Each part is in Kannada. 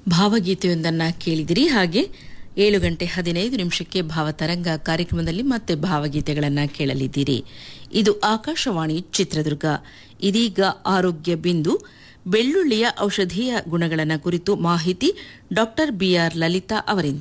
ಭಾವಗೀತೆಯೊಂದನ್ನು ಕೇಳಿದಿರಿ ಹಾಗೆ ಏಳು ಗಂಟೆ ಹದಿನೈದು ನಿಮಿಷಕ್ಕೆ ಭಾವತರಂಗ ಕಾರ್ಯಕ್ರಮದಲ್ಲಿ ಮತ್ತೆ ಭಾವಗೀತೆಗಳನ್ನು ಕೇಳಲಿದ್ದೀರಿ ಇದು ಆಕಾಶವಾಣಿ ಚಿತ್ರದುರ್ಗ ಇದೀಗ ಆರೋಗ್ಯ ಬಿಂದು ಬೆಳ್ಳುಳ್ಳಿಯ ಔಷಧೀಯ ಗುಣಗಳನ್ನು ಕುರಿತು ಮಾಹಿತಿ ಡಾಕ್ಟರ್ ಬಿಆರ್ ಲಲಿತಾ ಅವರಿಂದ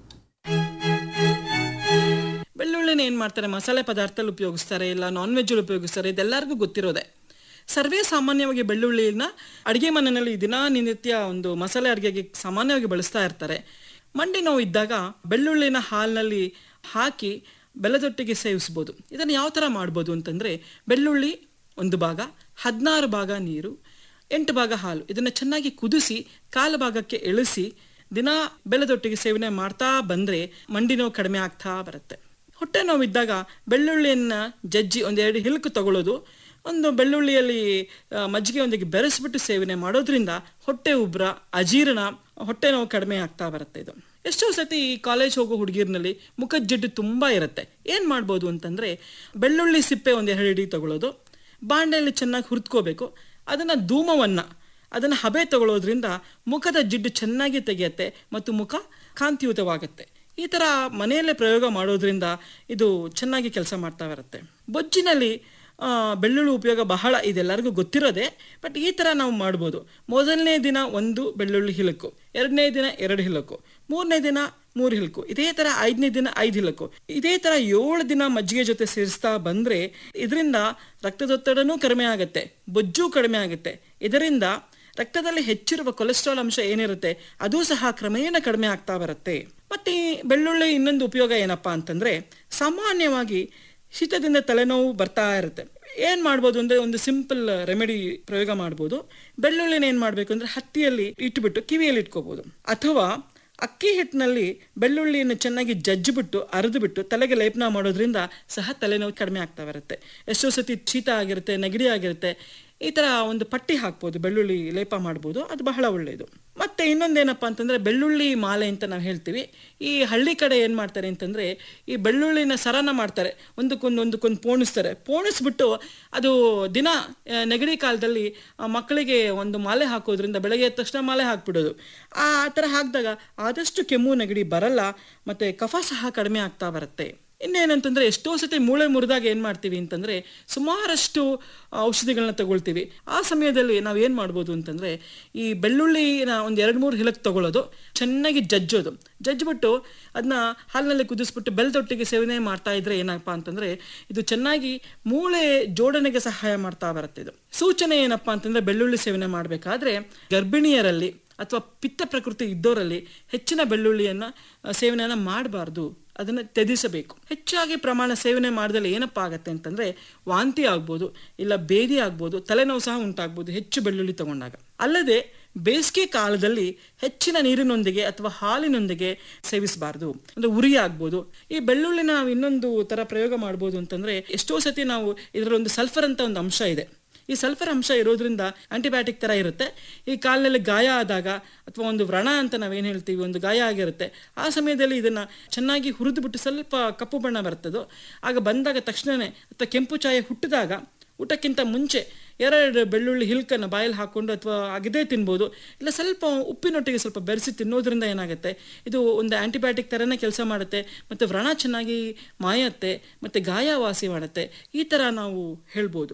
ಬೆಳ್ಳುಳ್ಳಿನ ಏನು ಮಾಡ್ತಾರೆ ಮಸಾಲೆ ಪದಾರ್ಥದಲ್ಲಿ ಉಪಯೋಗಿಸ್ತಾರೆ ಇಲ್ಲ ನಾನ್ ವೆಜ್ಜಲ್ಲಿ ಉಪಯೋಗಿಸ್ತಾರೆ ಇದೆಲ್ಲರಿಗೂ ಗೊತ್ತಿರೋದೆ ಸರ್ವೇ ಸಾಮಾನ್ಯವಾಗಿ ಬೆಳ್ಳುಳ್ಳಿನ ಅಡುಗೆ ಮನೆಯಲ್ಲಿ ದಿನನಿತ್ಯ ಒಂದು ಮಸಾಲೆ ಅಡುಗೆಗೆ ಸಾಮಾನ್ಯವಾಗಿ ಬಳಸ್ತಾ ಇರ್ತಾರೆ ಮಂಡಿ ನೋವು ಇದ್ದಾಗ ಬೆಳ್ಳುಳ್ಳಿನ ಹಾಲಿನಲ್ಲಿ ಹಾಕಿ ಬೆಲ್ಲದೊಟ್ಟಿಗೆ ಸೇವಿಸ್ಬೋದು ಇದನ್ನು ಯಾವ ಥರ ಮಾಡ್ಬೋದು ಅಂತಂದರೆ ಬೆಳ್ಳುಳ್ಳಿ ಒಂದು ಭಾಗ ಹದಿನಾರು ಭಾಗ ನೀರು ಎಂಟು ಭಾಗ ಹಾಲು ಇದನ್ನು ಚೆನ್ನಾಗಿ ಕುದಿಸಿ ಕಾಲು ಭಾಗಕ್ಕೆ ಇಳಿಸಿ ದಿನ ಬೆಲ್ಲದೊಟ್ಟಿಗೆ ಸೇವನೆ ಮಾಡ್ತಾ ಬಂದರೆ ಮಂಡಿ ನೋವು ಕಡಿಮೆ ಆಗ್ತಾ ಬರುತ್ತೆ ಹೊಟ್ಟೆ ನೋವಿದ್ದಾಗ ಬೆಳ್ಳುಳ್ಳಿಯನ್ನ ಜಜ್ಜಿ ಒಂದೆರಡು ಹಿಲ್ಕು ತಗೊಳ್ಳೋದು ಒಂದು ಬೆಳ್ಳುಳ್ಳಿಯಲ್ಲಿ ಆ, ಮಜ್ಜಿಗೆಯೊಂದಿಗೆ ಬೆರೆಸ್ಬಿಟ್ಟು ಸೇವನೆ ಮಾಡೋದ್ರಿಂದ ಹೊಟ್ಟೆ ಉಬ್ರ ಅಜೀರ್ಣ ಹೊಟ್ಟೆ ನೋವು ಕಡಿಮೆ ಆಗ್ತಾ ಬರುತ್ತೆ ಇದು ಎಷ್ಟೋ ಸತಿ ಈ ಕಾಲೇಜ್ ಹೋಗೋ ಹುಡುಗಿರ್ನಲ್ಲಿ ಮುಖದ ಜಿಡ್ಡು ತುಂಬಾ ಇರುತ್ತೆ ಏನ್ ಮಾಡ್ಬೋದು ಅಂತಂದ್ರೆ ಬೆಳ್ಳುಳ್ಳಿ ಸಿಪ್ಪೆ ಒಂದು ಎರಡು ಹಿಡಿ ತಗೊಳ್ಳೋದು ಬಾಂಡೆಯಲ್ಲಿ ಚೆನ್ನಾಗಿ ಹುರಿದ್ಕೋಬೇಕು ಅದನ್ನ ಧೂಮವನ್ನ ಅದನ್ನ ಹಬೆ ತಗೊಳ್ಳೋದ್ರಿಂದ ಮುಖದ ಜಿಡ್ಡು ಚೆನ್ನಾಗಿ ತೆಗೆಯುತ್ತೆ ಮತ್ತು ಮುಖ ಕಾಂತಿಯುತವಾಗುತ್ತೆ ಈ ಥರ ಮನೆಯಲ್ಲೇ ಪ್ರಯೋಗ ಮಾಡೋದ್ರಿಂದ ಇದು ಚೆನ್ನಾಗಿ ಕೆಲಸ ಮಾಡ್ತಾ ಬರುತ್ತೆ ಬೊಜ್ಜಿನಲ್ಲಿ ಆ, ಬೆಳ್ಳುಳ್ಳಿ ಉಪಯೋಗ ಬಹಳ ಇದೆಲ್ಲರಿಗೂ ಗೊತ್ತಿರೋದೆ ಬಟ್ ಈ ಥರ ನಾವು ಮಾಡ್ಬೋದು ಮೊದಲನೇ ದಿನ ಒಂದು ಬೆಳ್ಳುಳ್ಳಿ ಹಿಲಕು ಎರಡನೇ ದಿನ ಎರಡು ಹಿಲಕು ಮೂರನೇ ದಿನ ಮೂರು ಹಿಲಕು ಇದೇ ಥರ ಐದನೇ ದಿನ ಐದು ಹಿಲಕು ಇದೇ ಥರ ಏಳು ದಿನ ಮಜ್ಜಿಗೆ ಜೊತೆ ಸೇರಿಸ್ತಾ ಬಂದರೆ ಇದರಿಂದ ರಕ್ತದೊತ್ತಡನೂ ಕಡಿಮೆ ಆಗುತ್ತೆ ಬೊಜ್ಜು ಕಡಿಮೆ ಆಗುತ್ತೆ ಇದರಿಂದ ರಕ್ತದಲ್ಲಿ ಹೆಚ್ಚಿರುವ ಕೊಲೆಸ್ಟ್ರಾಲ್ ಅಂಶ ಏನಿರುತ್ತೆ ಅದು ಸಹ ಕ್ರಮೇಣ ಕಡಿಮೆ ಆಗ್ತಾ ಬರುತ್ತೆ ಮತ್ತೆ ಈ ಬೆಳ್ಳುಳ್ಳಿ ಇನ್ನೊಂದು ಉಪಯೋಗ ಏನಪ್ಪಾ ಅಂತಂದ್ರೆ ಸಾಮಾನ್ಯವಾಗಿ ಶೀತದಿಂದ ತಲೆನೋವು ಬರ್ತಾ ಇರುತ್ತೆ ಏನ್ ಮಾಡ್ಬೋದು ಅಂದ್ರೆ ಒಂದು ಸಿಂಪಲ್ ರೆಮಿಡಿ ಪ್ರಯೋಗ ಮಾಡ್ಬೋದು ಬೆಳ್ಳುಳ್ಳಿನ ಏನ್ ಮಾಡ್ಬೇಕು ಅಂದ್ರೆ ಹತ್ತಿಯಲ್ಲಿ ಇಟ್ಬಿಟ್ಟು ಕಿವಿಯಲ್ಲಿ ಇಟ್ಕೋಬಹುದು ಅಥವಾ ಅಕ್ಕಿ ಹಿಟ್ಟಿನಲ್ಲಿ ಬೆಳ್ಳುಳ್ಳಿಯನ್ನು ಚೆನ್ನಾಗಿ ಜಜ್ಜಿಬಿಟ್ಟು ಅರೆದುಬಿಟ್ಟು ತಲೆಗೆ ಲೇಪನ ಮಾಡೋದ್ರಿಂದ ಸಹ ತಲೆನೋವು ಕಡಿಮೆ ಆಗ್ತಾ ಬರುತ್ತೆ ಎಷ್ಟೋ ಸತಿ ಶೀತ ಆಗಿರುತ್ತೆ ನೆಗಡಿ ಆಗಿರುತ್ತೆ ಈ ಥರ ಒಂದು ಪಟ್ಟಿ ಹಾಕ್ಬೋದು ಬೆಳ್ಳುಳ್ಳಿ ಲೇಪ ಮಾಡ್ಬೋದು ಅದು ಬಹಳ ಒಳ್ಳೆಯದು ಮತ್ತೆ ಇನ್ನೊಂದೇನಪ್ಪ ಅಂತಂದ್ರೆ ಬೆಳ್ಳುಳ್ಳಿ ಮಾಲೆ ಅಂತ ನಾವು ಹೇಳ್ತೀವಿ ಈ ಹಳ್ಳಿ ಕಡೆ ಏನು ಮಾಡ್ತಾರೆ ಅಂತಂದ್ರೆ ಈ ಬೆಳ್ಳುಳ್ಳಿನ ಸರನ ಮಾಡ್ತಾರೆ ಒಂದಕ್ಕೊಂದು ಒಂದಕ್ಕೊಂದು ಪೋಣಿಸ್ತಾರೆ ಪೋಣಿಸ್ಬಿಟ್ಟು ಅದು ದಿನ ಆ, ನೆಗಡಿ ಕಾಲದಲ್ಲಿ ಆ ಮಕ್ಕಳಿಗೆ ಒಂದು ಮಾಲೆ ಹಾಕೋದ್ರಿಂದ ಬೆಳಗ್ಗೆ ಎದ್ದ ತಕ್ಷಣ ಮಾಲೆ ಹಾಕ್ಬಿಡೋದು ಆ ಥರ ಹಾಕಿದಾಗ ಆದಷ್ಟು ಕೆಮ್ಮು ನೆಗಡಿ ಬರಲ್ಲ ಮತ್ತೆ ಕಫ ಸಹ ಕಡಿಮೆ ಆಗ್ತಾ ಬರುತ್ತೆ ಇನ್ನೇನಂತಂದ್ರೆ ಎಷ್ಟೋ ಸತಿ ಮೂಳೆ ಮುರಿದಾಗ ಏನು ಮಾಡ್ತೀವಿ ಅಂತಂದ್ರೆ ಸುಮಾರಷ್ಟು ಔಷಧಿಗಳನ್ನ ತಗೊಳ್ತೀವಿ ಆ ಸಮಯದಲ್ಲಿ ನಾವು ಏನು ಮಾಡ್ಬೋದು ಅಂತಂದ್ರೆ ಈ ಬೆಳ್ಳುಳ್ಳಿನ ಒಂದು ಎರಡು ಮೂರು ಹಿಲಕ್ ತಗೊಳ್ಳೋದು ಚೆನ್ನಾಗಿ ಜಜ್ಜೋದು ಜಜ್ಜಿಬಿಟ್ಟು ಅದನ್ನ ಹಾಲಿನಲ್ಲಿ ಕುದಿಸ್ಬಿಟ್ಟು ಬೆಲ್ಲದೊಟ್ಟಿಗೆ ಸೇವನೆ ಮಾಡ್ತಾ ಇದ್ರೆ ಏನಪ್ಪಾ ಅಂತಂದ್ರೆ ಇದು ಚೆನ್ನಾಗಿ ಮೂಳೆ ಜೋಡಣೆಗೆ ಸಹಾಯ ಮಾಡ್ತಾ ಬರುತ್ತೆ ಇದು ಸೂಚನೆ ಏನಪ್ಪಾ ಅಂತಂದ್ರೆ ಬೆಳ್ಳುಳ್ಳಿ ಸೇವನೆ ಮಾಡಬೇಕಾದ್ರೆ ಗರ್ಭಿಣಿಯರಲ್ಲಿ ಅಥವಾ ಪಿತ್ತ ಪ್ರಕೃತಿ ಇದ್ದವರಲ್ಲಿ ಹೆಚ್ಚಿನ ಬೆಳ್ಳುಳ್ಳಿಯನ್ನ ಆ, ಸೇವನೆಯನ್ನ ಮಾಡಬಾರ್ದು ಅದನ್ನು ತ್ಯಜಿಸಬೇಕು ಹೆಚ್ಚಾಗಿ ಪ್ರಮಾಣ ಸೇವನೆ ಮಾಡಿದಲ್ಲಿ ಏನಪ್ಪ ಆಗತ್ತೆ ಅಂತಂದ್ರೆ ವಾಂತಿ ಆಗ್ಬೋದು ಇಲ್ಲ ಬೇದಿ ಆಗ್ಬೋದು ತಲೆನೋವು ಸಹ ಉಂಟಾಗ್ಬೋದು ಹೆಚ್ಚು ಬೆಳ್ಳುಳ್ಳಿ ತಗೊಂಡಾಗ ಅಲ್ಲದೆ ಬೇಸಿಗೆ ಕಾಲದಲ್ಲಿ ಹೆಚ್ಚಿನ ನೀರಿನೊಂದಿಗೆ ಅಥವಾ ಹಾಲಿನೊಂದಿಗೆ ಸೇವಿಸಬಾರ್ದು ಅಂದ್ರೆ ಉರಿ ಆಗ್ಬೋದು ಈ ಬೆಳ್ಳುಳ್ಳಿನ ನಾವು ಇನ್ನೊಂದು ತರ ಪ್ರಯೋಗ ಮಾಡ್ಬೋದು ಅಂತಂದ್ರೆ ಎಷ್ಟೋ ಸತಿ ನಾವು ಇದರಲ್ಲೊಂದು ಸಲ್ಫರ್ ಅಂತ ಒಂದು ಅಂಶ ಇದೆ ಈ ಸಲ್ಫರ್ ಅಂಶ ಇರೋದ್ರಿಂದ ಆಂಟಿಬಯೋಟಿಕ್ ತರ ಇರುತ್ತೆ ಈ ಕಾಲಿನಲ್ಲಿ ಗಾಯ ಆದಾಗ ಅಥವಾ ಒಂದು ವ್ರಣ ಅಂತ ನಾವೇನು ಹೇಳ್ತೀವಿ ಒಂದು ಗಾಯ ಆಗಿರುತ್ತೆ ಆ ಸಮಯದಲ್ಲಿ ಇದನ್ನ ಚೆನ್ನಾಗಿ ಹುರಿದುಬಿಟ್ಟು ಸ್ವಲ್ಪ ಕಪ್ಪು ಬಣ್ಣ ಬರ್ತದೋ ಆಗ ಬಂದಾಗ ತಕ್ಷಣನೇ ಅಥವಾ ಕೆಂಪು ಛಾಯೆ ಹುಟ್ಟಿದಾಗ ಊಟಕ್ಕಿಂತ ಮುಂಚೆ ಎರಡು ಬೆಳ್ಳುಳ್ಳಿ ಹಿಲ್ಕನ್ನು ಬಾಯಲ್ಲಿ ಹಾಕೊಂಡು ಅಥವಾ ಅಗದೇ ತಿನ್ಬೋದು ಇಲ್ಲ ಸ್ವಲ್ಪ ಉಪ್ಪಿನೊಟ್ಟಿಗೆ ಸ್ವಲ್ಪ ಬೆರೆಸಿ ತಿನ್ನೋದ್ರಿಂದ ಏನಾಗುತ್ತೆ ಇದು ಒಂದು ಆಂಟಿಬಯೋಟಿಕ್ ಥರನೇ ಕೆಲಸ ಮಾಡುತ್ತೆ ಮತ್ತು ವ್ರಣ ಚೆನ್ನಾಗಿ ಮಾಯತ್ತೆ ಮತ್ತು ಗಾಯ ವಾಸಿ ಮಾಡುತ್ತೆ ಈ ಥರ ನಾವು ಹೇಳ್ಬೋದು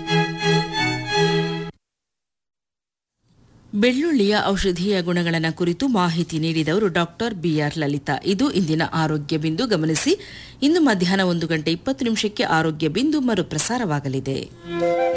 ಬೆಳ್ಳುಳ್ಳಿಯ ಔಷಧೀಯ ಗುಣಗಳನ್ನು ಕುರಿತು ಮಾಹಿತಿ ನೀಡಿದವರು ಡಾಕ್ಟರ್ ಬಿಆರ್ ಲಲಿತಾ ಇದು ಇಂದಿನ ಆರೋಗ್ಯ ಬಿಂದು ಗಮನಿಸಿ ಇಂದು ಮಧ್ಯಾಹ್ನ ಒಂದು ಗಂಟೆ ಇಪ್ಪತ್ತು ನಿಮಿಷಕ್ಕೆ ಆರೋಗ್ಯ ಬಿಂದು ಮರುಪ್ರಸಾರವಾಗಲಿದೆ